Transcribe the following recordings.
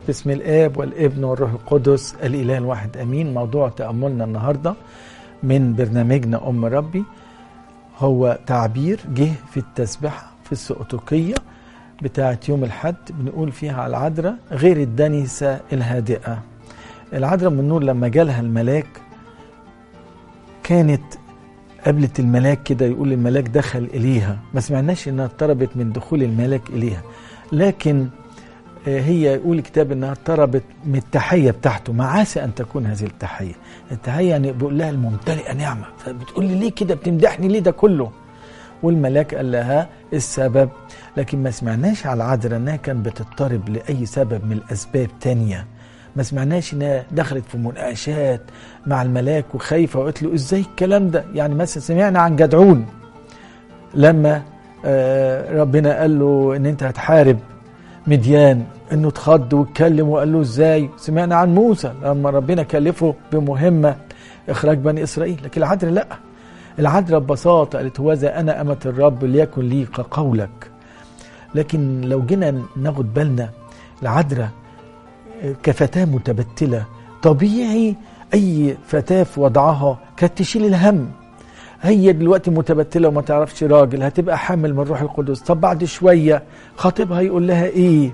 باسم الاب والابن والروح القدس الاله الواحد امين موضوع تاملنا النهارده من برنامجنا ام ربي هو تعبير جه في التسبحه في السقطوكيه بتاعه يوم الحد بنقول فيها على العذراء غير الدنسه الهادئه العذراء من النور لما جالها الملاك كانت قابلت الملاك كده يقول الملاك دخل اليها ما سمعناش انها اضطربت من دخول الملاك اليها لكن هي يقول الكتاب انها اضطربت من التحيه بتاعته ما عسى ان تكون هذه التحيه التحيه يعني بيقول لها الممتلئه نعمه فبتقول لي ليه كده بتمدحني ليه ده كله والملاك قال لها السبب لكن ما سمعناش على العذراء انها كانت بتضطرب لاي سبب من الاسباب تانية ما سمعناش انها دخلت في مناقشات مع الملاك وخايفه وقالت له ازاي الكلام ده يعني مثلا سمعنا عن جدعون لما ربنا قال له ان انت هتحارب مديان انه اتخض واتكلم وقال له ازاي سمعنا عن موسى لما ربنا كلفه بمهمه اخراج بني اسرائيل لكن العذراء لا العذراء ببساطه قالت هوذا انا امه الرب ليكن لي كقولك لكن لو جينا ناخد بالنا العذراء كفتاه متبتله طبيعي اي فتاه في وضعها كانت تشيل الهم هي دلوقتي متبتله وما تعرفش راجل هتبقى حامل من روح القدس طب بعد شويه خطيبها يقول لها ايه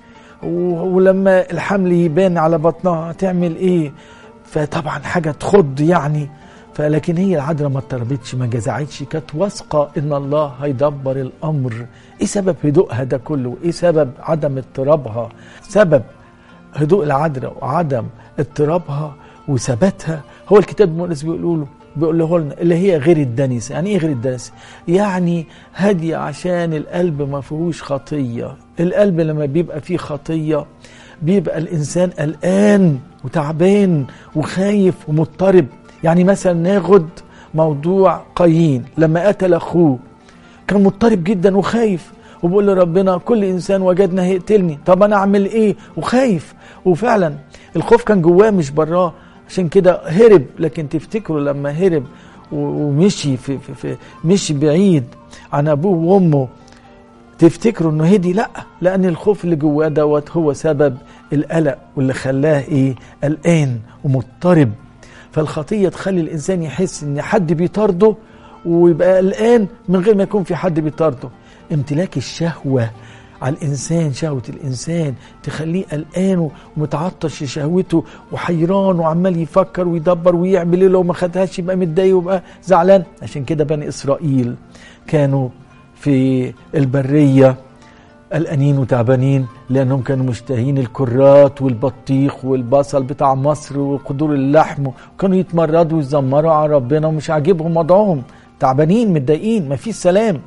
ولما الحمل يبان على بطنها هتعمل ايه فطبعا حاجه تخض يعني فلكن هي العذراء ما اضطربتش ما جزعتش كانت واثقه ان الله هيدبر الامر ايه سبب هدوءها ده كله ايه سبب عدم اضطرابها سبب هدوء العذراء وعدم اضطرابها وثباتها هو الكتاب المقدس بيقول له بيقول له لنا اللي هي غير الدنسة يعني ايه غير الدنسة يعني هادية عشان القلب ما فيهوش خطية القلب لما بيبقى فيه خطية بيبقى الإنسان قلقان وتعبان وخايف ومضطرب يعني مثلا ناخد موضوع قايين لما قتل أخوه كان مضطرب جدا وخايف وبقول لربنا كل إنسان وجدنا هيقتلني طب أنا أعمل إيه وخايف وفعلا الخوف كان جواه مش براه عشان كده هرب لكن تفتكروا لما هرب ومشي في, في, في مشي بعيد عن ابوه وامه تفتكروا انه هدي لا لان الخوف اللي جواه دوت هو سبب القلق واللي خلاه ايه قلقان ومضطرب فالخطيه تخلي الانسان يحس ان حد بيطارده ويبقى قلقان من غير ما يكون في حد بيطارده امتلاك الشهوه على الإنسان شهوة الإنسان تخليه قلقان ومتعطش لشهوته وحيران وعمال يفكر ويدبر ويعمل ايه لو ما خدهاش يبقى متضايق ويبقى زعلان عشان كده بني إسرائيل كانوا في البرية قلقانين وتعبانين لأنهم كانوا مشتهين الكرات والبطيخ والبصل بتاع مصر وقدور اللحم وكانوا يتمردوا ويزمروا على ربنا ومش عاجبهم وضعهم تعبانين متضايقين مفيش سلام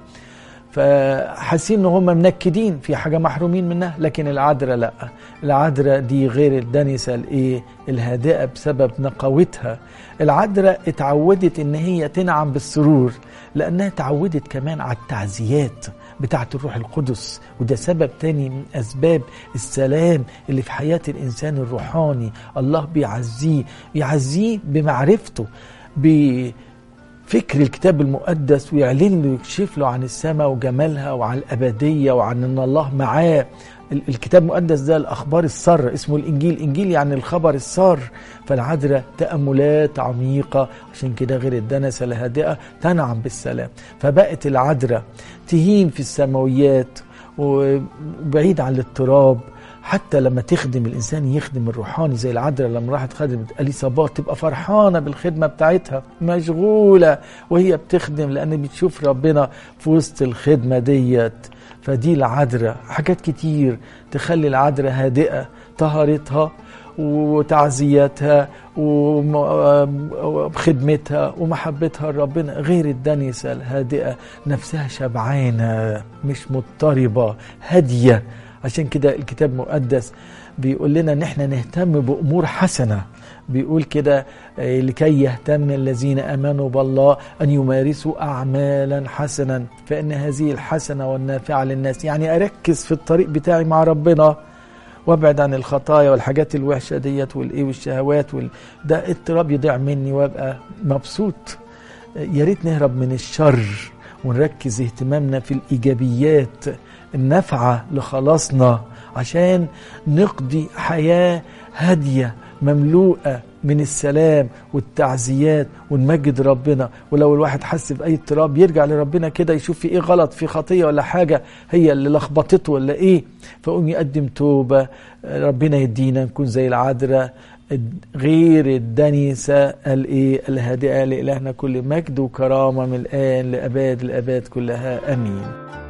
فحاسين ان هم منكدين في حاجه محرومين منها لكن العذراء لا العذراء دي غير الدنسه الايه الهادئه بسبب نقاوتها العذراء اتعودت ان هي تنعم بالسرور لانها اتعودت كمان على التعزيات بتاعه الروح القدس وده سبب تاني من اسباب السلام اللي في حياه الانسان الروحاني الله بيعزيه يعزيه بمعرفته ب فكر الكتاب المقدس ويعلن له يكشف له عن السماء وجمالها وعن الأبدية وعن أن الله معاه الكتاب المقدس ده الأخبار السر اسمه الإنجيل إنجيل يعني الخبر السار فالعذراء تأملات عميقة عشان كده غير الدنسة الهادئة تنعم بالسلام فبقت العذراء تهين في السماويات وبعيد عن الاضطراب حتى لما تخدم الانسان يخدم الروحاني زي العذراء لما راحت خدمت اليصابات تبقى فرحانه بالخدمه بتاعتها مشغوله وهي بتخدم لان بتشوف ربنا في وسط الخدمه ديت فدي العذراء حاجات كتير تخلي العذراء هادئه طهارتها وتعزيتها وخدمتها ومحبتها لربنا غير الدنسه الهادئه نفسها شبعانه مش مضطربه هاديه عشان كده الكتاب المقدس بيقول لنا ان احنا نهتم بامور حسنه بيقول كده لكي يهتم الذين امنوا بالله ان يمارسوا اعمالا حسنا فان هذه الحسنه والنافعه للناس يعني اركز في الطريق بتاعي مع ربنا وابعد عن الخطايا والحاجات الوحشه ديت والايه والشهوات وال... ده اضطراب يضيع مني وابقى مبسوط يا ريت نهرب من الشر ونركز اهتمامنا في الايجابيات النافعه لخلاصنا عشان نقضي حياة هادية مملوءة من السلام والتعزيات ونمجد ربنا ولو الواحد حس بأي اضطراب يرجع لربنا كده يشوف في ايه غلط في خطية ولا حاجة هي اللي لخبطته ولا ايه فقوم يقدم توبة ربنا يدينا نكون زي العذراء غير الدنيسة الايه الهادئة لإلهنا كل مجد وكرامة من الآن لأباد الأباد كلها أمين